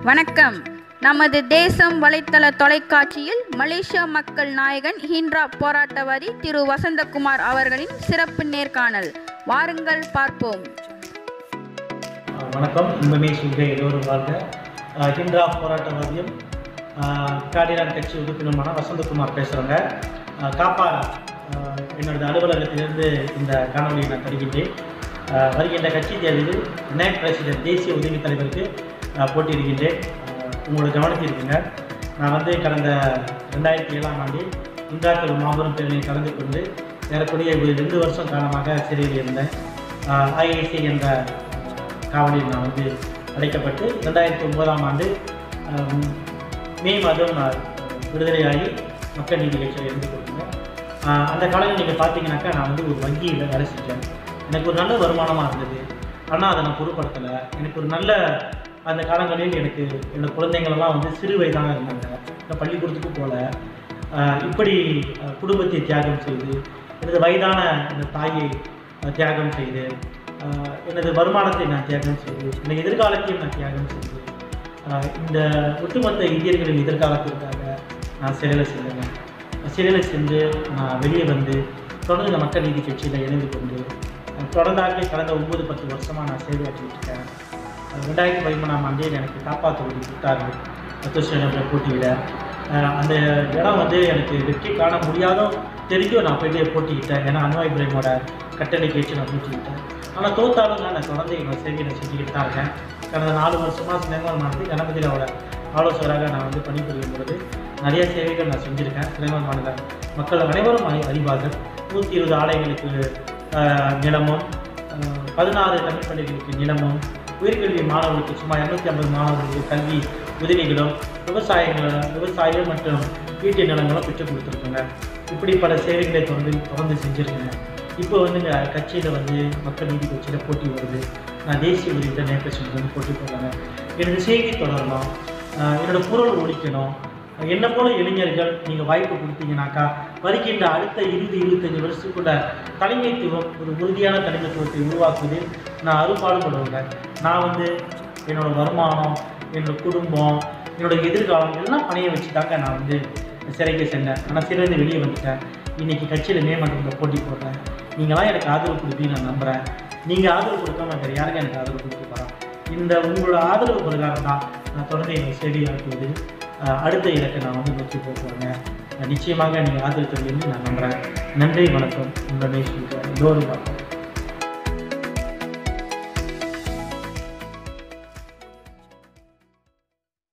வணக்கம் நமது தேசம் வலைத்தள தொலைக்காட்சியில் மலேசியா மக்கள் நாயகன் ஹிண்ட்ரா போராட்டவாதி திரு வசந்தகுமார் அவர்களின் சிறப்பு நேர்காணல் வாருங்கள் பார்ப்போம் அஹ் வணக்கம் இன்பமே சுக எல்லோரும் வாழ்க அஹ் ஹிண்ட்ரா போராட்டவாதியம் காடிலான் கட்சி உறுப்பினருமான வசந்தகுமார் பேசுகிறேங்க காப்பா அஹ் என்னோட அலுவலகத்திலிருந்து இந்த காணொலியை நான் தருகின்றேன் அஹ் வருகின்ற கட்சி தேர்தலில் நேக் பிரசிடென்ட் தேசிய உதவி தலைவருக்கு அஹ் போட்டியிடுகின்றேன் அஹ் உங்களோட கவனத்திற்குங்க நான் வந்து கடந்த ரெண்டாயிரத்தி ஏழாம் ஆண்டில் இந்திராக்கள் மாபெரும் பேரணியில் கலந்து கொண்டு ஏறக்குறைய ஒரு ரெண்டு வருஷம் காலமாக சிறையில் இருந்தேன் ஐஐசி என்ற காவலில் நான் வந்து அடைக்கப்பட்டு ரெண்டாயிரத்தி ஒன்பதாம் ஆண்டு ஆம், மே மாதம் நான் விடுதலையாகி மக்கள் நீதி கட்சியில் இருந்து கொடுத்தேன் அந்த காலையில் நீங்கள் பார்த்தீங்கன்னாக்கா நான் வந்து ஒரு வங்கியில் வேலை செஞ்சேன் எனக்கு ஒரு நல்ல வருமானமாக இருந்தது ஆனால் அதை நான் பொருட்படுத்தலை எனக்கு ஒரு நல்ல அந்த காலங்களில் எனக்கு என்னோட குழந்தைங்களெல்லாம் வந்து சிறு வயதாக இருந்தாங்க நான் பள்ளிக்கூடத்துக்கு போகல ஆஹ் இப்படி ஆஹ் குடும்பத்தை தியாகம் செய்து எனது வயதான அந்த தாயை ஆஹ் தியாகம் செய்து ஆஹ் எனது வருமானத்தை நான் தியாகம் செய்து எனது எதிர்காலத்தையும் நான் தியாகம் செய்து ஆஹ் இந்த ஒட்டுமொத்த இந்தியர்களின் எதிர்காலத்திற்காக நான் சிறையில் சென்றேன் சிறையில் சென்று நான் வெளியே வந்து தொடர்ந்து இந்த மக்கள் நீதி கட்சியில் இணைந்து கொண்டு ஆஹ் தொடர்ந்தாக கடந்த ஒன்பது பத்து வருஷமாக நான் சேவையாற்றிட்டு இருக்கேன் ஆஹ் ரெண்டாயிரத்தி பதிமூணாம் ஆண்டில் எனக்கு காப்பாற்றுவதை கொடுத்தாரு அத்துஷனில் போட்டியிட ஆஹ் அந்த இடம் வந்து எனக்கு வெற்றி காண முடியாதோ தெரிஞ்சும் நான் போயிட்டு போட்டிக்கிட்டேன் ஏன்னா அன்வா இப்ராஹிமோட கட்டளை கேட்டு நான் போட்டிக்கிட்டேன் ஆனால் தோத்தாலும் நான் தொடர்ந்து என்னோட சேவையை செஞ்சுக்கிட்டு தான் இருக்கேன் கடந்த நாலு வருஷமாக சிலைமான் மாநில கணபதியோட ஆலோசகராக நான் வந்து பணிபுரியும் பொழுது நிறைய சேவைகள் நான் செஞ்சுருக்கேன் சிலைமான் மாநில மக்கள் அனைவரும் அறி அறிவார்கள் நூற்றி இருபது ஆலயங்களுக்கு ஆஹ், நிலமும் ஆஹ், பதினாறு தமிழ் பள்ளிகளுக்கு நிலமும் உயர்கல்வி மாணவர்களுக்கு சுமார் இரநூத்தி ஐம்பது மாணவர்களுக்கு கல்வி உதவிகளும் விவசாயங்கள் விவசாயம் மற்றும் வீட்டு நிலங்களும் பெற்றுக் கொடுத்துருக்காங்க இப்படி பல சேவைகளை தொடர்ந்து தொடர்ந்து செஞ்சுருக்கேன் இப்போ வந்து இங்க கட்சியில் வந்து மக்கள் நீதி கட்சியில் போட்டி வருது நான் தேசிய உதவியில் நேற்று வந்து போட்டி போடுறாங்க எனது செய்தி தொடரணும் ஆஹ் என்னோட குரல் ஒழிக்கணும் என்னை போல இளைஞர்கள் நீங்கள் வாய்ப்பு கொடுத்தீங்கன்னாக்கா வருகின்ற அடுத்த இருபது இருபத்தஞ்சு வருஷத்துக்குள்ள தலைமைத்துவம் ஒரு உறுதியான தலைமைத்துவத்தை உருவாக்குவதில் நான் அரும்பாடுபடுவேன் நான் வந்து என்னோட வருமானம் என்னோட குடும்பம் என்னோட எதிர்காலம் எல்லாம் பணைய வச்சு தாங்க நான் வந்து சிறைக்கு சென்றேன் ஆனால் சிறையிலேருந்து வெளியே வந்துட்டேன் இன்னைக்கு கட்சியில் மே மண்டலத்தில் போட்டி போடுறேன் நீங்களாம் எனக்கு ஆதரவு கொடுப்பீங்க நான் நம்புகிறேன் நீங்கள் ஆதரவு கொடுக்காம வேறு யாருக்கும் எனக்கு ஆதரவு கொடுக்க போகிறேன் இந்த உங்களோட ஆதரவு பிரகாரம் தான் நான் தொடர்ந்து என்னை செடி ஆக்குவது அஹ், அடுத்த இலக்கை நான் வந்து நோக்கி போக்குவேங்க நிச்சயமாக நீங்கள் ஆதரவு தருவீங்கன்னு நான் நம்புகிறேன் நன்றி வணக்கம் உங்கள் நேஷ் எல்லோரும் பார்ப்போம்